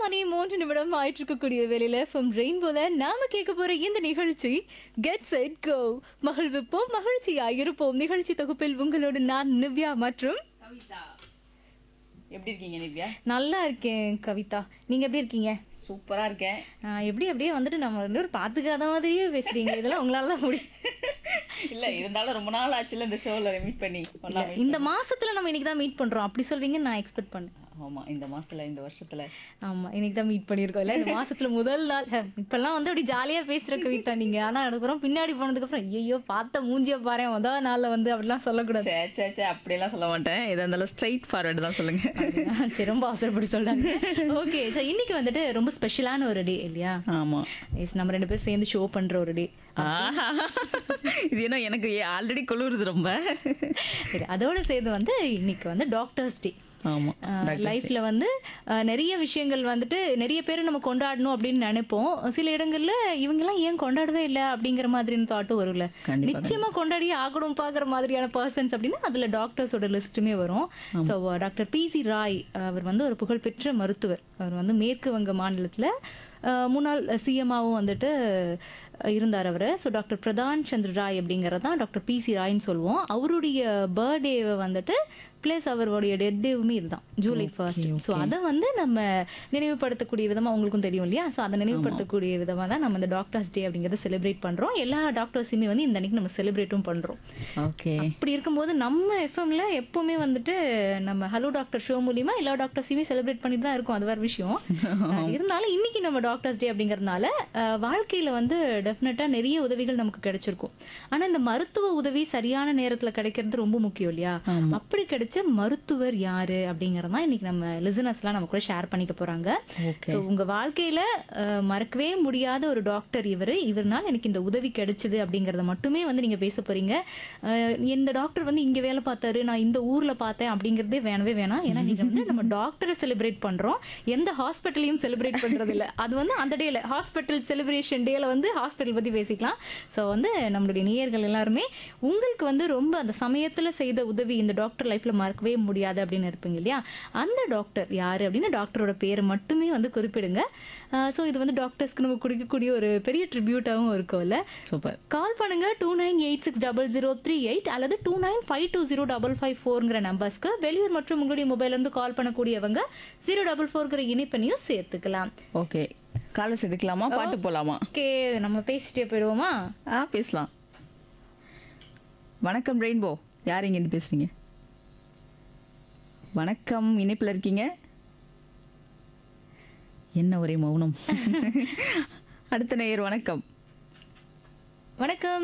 மணி மூன்று நிமிடம் ஆயிட்டு இருக்கக்கூடிய வேலையில ஃப்ரம் ரெயின்போல நாம கேட்க போற இந்த நிகழ்ச்சி கெட் செட் கோ மகிழ்விப்போம் மகிழ்ச்சியாய் இருப்போம் நிகழ்ச்சி தொகுப்பில் உங்களோடு நான் நிவ்யா மற்றும் கவிதா எப்படி இருக்கீங்க நிவ்யா நல்லா இருக்கேன் கவிதா நீங்க எப்படி இருக்கீங்க சூப்பரா இருக்கேன் ஆஹ் எப்படி அப்படியே வந்துட்டு நம்ம ரெண்டு பேரும் பாத்துக்காத மாதிரியே பேசுறீங்க இதெல்லாம் உங்களால தான் முடியும் இல்ல இருந்தாலும் ரொம்ப நாள் ஆச்சுல இந்த ஷோல மீட் பண்ணி ஒண்ணா meet இந்த மாசத்துல நம்ம இன்னைக்கு தான் மீட் பண்றோம் அப்படி சொல்வீங்கன்னு நான் எக்ஸ்பெக்ட் பண்ணேன் ஆமா இந்த மாசத்துல இந்த வருஷத்துல ஆமா இன்னைக்கு தான் மீட் பண்ணியிருக்கோம் இல்ல இந்த மாசத்துல முதல் நாள் ஹ, இப்பெல்லாம் வந்து அப்படி ஜாலியா பேசுற கவிதா நீங்க ஆனா அதுக்கப்புறம் பின்னாடி போனதுக்கு அப்புறம் ஐயோ பார்த்த மூஞ்சிய பாரு முதல் நாள்ல வந்து அப்படிலாம் சொல்லக்கூடாது சே சே சே அப்படியெல்லாம் சொல்ல மாட்டேன் எதா இருந்தாலும் ஸ்ட்ரைட் ஃபார்வர்டு தான் சொல்லுங்க சரி ரொம்ப அவசரப்பட்டு சொல்றாங்க ஓகே ஸோ இன்னைக்கு வந்துட்டு ரொம்ப ஸ்பெஷலான ஒரு டே இல்லையா ஆமா Yes, நம்ம ரெண்டு பேரும் சேர்ந்து ஷோ பண்ற ஒரு டே ஆஹா இது என்ன எனக்கு ஆல்ரெடி குளிருது ரொம்ப சரி அதோட சேர்ந்து வந்து இன்னைக்கு வந்து டாக்டர்ஸ் டே ஆமா லைஃப்ல வந்து அஹ், நிறைய விஷயங்கள் வந்துட்டு நிறைய பேர் நம்ம கொண்டாடணும் அப்படின்னு நினைப்போம் சில இடங்கள்ல இவங்கெல்லாம் ஏன் கொண்டாடவே இல்லை அப்படிங்கிற மாதிரியான தாட்டும் வரும்ல கண்டிப்பா, நிச்சயமா கொண்டாடியே ஆகணும் பாக்குற மாதிரியான பர்சன்ஸ் அப்படின்னா அதுல டாக்டர்ஸோட லிஸ்ட்டுமே வரும் so doctor B C Roy அவர் வந்து ஒரு புகழ்பெற்ற மருத்துவர் அவர் வந்து மேற்கு வங்க மாநிலத்துல அஹ், முன்னாள் சிஎம்மாவும் வந்துட்டு அஹ், இருந்தார் அவர் ஸோ டாக்டர் பிரதான் சந்திர ராய் அப்படிங்கிறது தான் டாக்டர் பி சி ராய்ன்னு சொல்லுவோம் அவருடைய பர்த்டேவை வந்துட்டு ப்ளஸ் அவருடைய டெத் டேவுமே இதுதான் ஜூலை ஃபர்ஸ்ட் ஸோ அதை வந்து நம்ம நினைவுபடுத்தக்கூடிய விதமா உங்களுக்கும் தெரியும் இல்லையா ஸோ அதை நினைவுபடுத்தக்கூடிய விதமா தான் நம்ம இந்த டாக்டர்ஸ் டே அப்படிங்கிறத செலிப்ரேட் பண்றோம் எல்லா டாக்டர்ஸுமே வந்து இந்த அன்னைக்கு நம்ம செலிப்ரேட்டும் பண்றோம் ஓகே அப்படி இருக்கும்போது நம்ம எஃப்எம்ல எப்பவுமே வந்துட்டு நம்ம ஹலோ டாக்டர் ஷோ மூலியமா எல்லா டாக்டர்ஸையுமே செலிப்ரேட் பண்ணிட்டு தான் இருக்கும் அது வேற விஷயம் அஹ் இருந்தாலும் இன்னைக்கு நம்ம டாக்டர்ஸ் டே அப்படிங்கறதுனால அஹ், வாழ்க்கையில வந்து டெஃபினட்டா நிறைய உதவிகள் நமக்கு கிடைச்சிருக்கும் ஆனா இந்த மருத்துவ உதவி சரியான நேரத்துல கிடைக்கிறது ரொம்ப முக்கியம் இல்லையா அப்படி கிடைச்ச மருத்துவர் யாரு அப்படிங்கறது தான் இன்னைக்கு நம்ம லிசனர்ஸ்லாம் நம்ம கூட ஷேர் பண்ணிக்க போறாங்க ஓகே ஸோ உங்க வாழ்க்கையில அஹ், மறக்கவே முடியாத ஒரு டாக்டர் இவர் இவர்னால எனக்கு இந்த உதவி கிடைச்சது அப்படிங்கறத மட்டுமே வந்து நீங்க பேச போறீங்க அஹ், இந்த டாக்டர் வந்து இங்க வேலை பார்த்தாரு நான் இந்த ஊர்ல பார்த்தேன் அப்படிங்கறதே வேணவே வேணாம் ஏன்னா நீங்க வந்து நம்ம டாக்டரை செலிப்ரேட் பண்றோம் எந்த ஹாஸ்பிட்டலையும் செலிப்ரேட் பண்றது இல்ல அது வந்து அந்த டேல ஹாஸ்பிட்டல் செலிப்ரேஷன் டேல வந்து ஹாஸ்பிட்டல் பத்தி பேசிக்கலாம் ஸோ வந்து நம்மளுடைய நேயர்கள் எல்லாருமே உங்களுக்கு வந்து ரொம்ப அந்த சமயத்துல செய்த உதவி இந்த டாக்டர் லைஃப்ல மறக்கவே முடியாது அப்படின்னு இருப்பீங்க இல்லையா அந்த டாக்டர் யாரு அப்படின்னு டாக்டரோட பேரை மட்டுமே வந்து குறிப்பிடுங்க ஸோ இது வந்து டாக்டர்ஸ்க்கு நம்ம கொடுக்கக்கூடிய ஒரு பெரிய ட்ரிபியூட்டாகவும் இருக்கும்ல சூப்பர் கால் பண்ணுங்க two nine eight six double zero three eight அல்லது two nine five two zero double five ஃபோருங்கிற நம்பர்ஸ்க்கு வெளியூர் மற்றும் உங்களுடைய மொபைல்ல இருந்து கால் பண்ணக்கூடியவங்க ஜீரோ டபுள் ஃபோர்ங்கிற இணைப்பையும் சேர்த்துக்கலாம் ஓகே காலஸ் எடுக்கலாமா பாட்டு போலாமா ஓகே நம்ம பேசிட்டே போயிடுவோமா ஆ பேசலாம் வணக்கம் ரெயின்போ யார் இங்கேருந்து பேசுறீங்க வணக்கம் இணைப்பில் இருக்கீங்க என்ன ஒரே மௌனம் அடுத்த நேயர் வணக்கம் வணக்கம்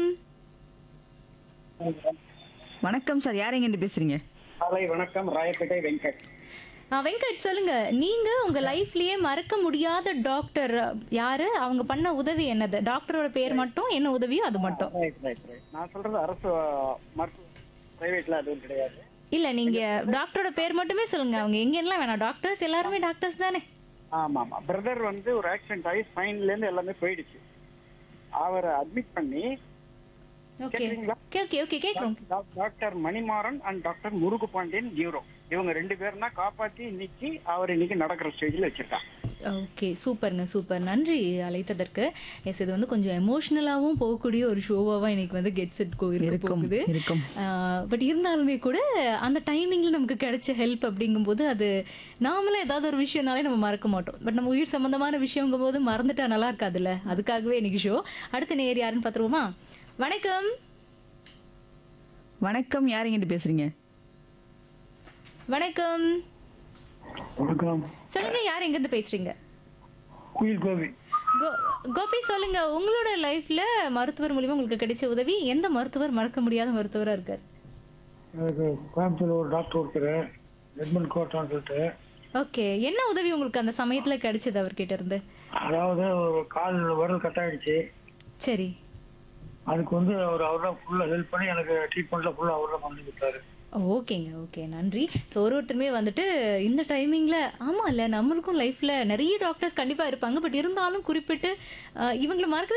வணக்கம் சார் யார் இங்கேருந்து பேசுறீங்க காலை வணக்கம் ராயப்பேட்டை வெங்கட் ஆ, வெங்கட் சொல்லுங்க நீங்க உங்க லைஃப்லயே மறக்க முடியாத டாக்டர் யாரு அவங்க பண்ண உதவி என்னது டாக்டரோட பேர் மட்டும் என்ன உதவியோ அது மட்டும் ரைட் ரைட் ரைட் நான் சொல்றது அரசு மருத்துவ பிரைவேட்ல அதுவும் கிடையாது இல்ல நீங்க டாக்டரோட பேர் மட்டுமே சொல்லுங்க அவங்க எங்கெல்லாம் வேணாம் டாக்டர்ஸ் எல்லாருமே டாக்டர்ஸ் தானே ஆமா ஆமா பிரதர் வந்து ஒரு ஆக்சிடென்ட் ஆகி ஸ்பைன்ல இருந்து எல்லாமே போயிடுச்சு அவரை அட்மிட் பண்ணி ஓகே கேக்குறீங்களா? ஓகே ஓகே ஓகே கேக்குறோம் doc- doctor Manimaran and doctor Murugu Pandian neuro இவங்க ரெண்டு பேரும் தான் காப்பாத்தி இன்னைக்கு அவர் இன்னைக்கு நடக்கிற ஸ்டேஜ்ல வச்சிருக்காங்க ஓகே சூப்பருங்க சூப்பர் நன்றி அழைத்ததற்கு எஸ் இது வந்து கொஞ்சம் எமோஷ்னலாகவும் போகக்கூடிய ஒரு ஷோவாக இன்னைக்கு வந்து கெட் செட் கோ இருக்க இருக்கும் போகுது இருக்கும் பட் இருந்தாலுமே கூட அந்த டைமிங்ல நமக்கு கிடைச்ச ஹெல்ப் அப்படிங்கும்போது அது நாமளே ஏதாவது ஒரு விஷயம்னாலே நம்ம மறக்க மாட்டோம் பட் நம்ம உயிர் சம்பந்தமான விஷயங்கும் போது மறந்துட்டா நல்லா இருக்காதுல்ல அதுக்காகவே இன்னைக்கு ஷோ அடுத்த நேர் யாருன்னு பார்த்துருவோமா வணக்கம் வணக்கம் யார் இங்கேருந்து பேசுறீங்க வணக்கம் வணக்கம் சொல்லுங்க யார் எங்கேருந்து பேசுறீங்க குயில் கோபி கோ- கோபி சொல்லுங்க உங்களோட லைஃப்ல மருத்துவர் மூலியமா உங்களுக்கு கிடைச்ச உதவி எந்த மருத்துவர் மறக்க முடியாத மருத்துவரா இருக்காரு எனக்கு கோயம்புத்தூர்ல ஒரு டாக்டர் ஒருத்தர் எட்மண்ட் கோட்டான்னு சொல்லிட்டு ஓகே என்ன உதவி உங்களுக்கு அந்த சமயத்துல கிடைச்சது அவர்கிட்ட இருந்து அதாவது ஒரு கால் விரல் கட் ஆயிடுச்சு சரி அதுக்கு வந்து அவர் அவர் தான் ஃபுல்லாக ஹெல்ப் பண்ணி எனக்கு ட்ரீட்மெண்ட்ல ஃபுல்லாக அவர் தான் பண்ணி கொடுத்தாரு ஓகேங்க ஓகே நன்றி ஸோ ஒரு ஒருத்தருமே வந்துட்டு இந்த டைமிங்ல ஆமா இல்ல நம்மளுக்கும் லைஃப்ல நிறைய டாக்டர்ஸ் கண்டிப்பா இருப்பாங்க பட் இருந்தாலும் குறிப்பிட்டு அஹ், இவங்களை மறக்கவே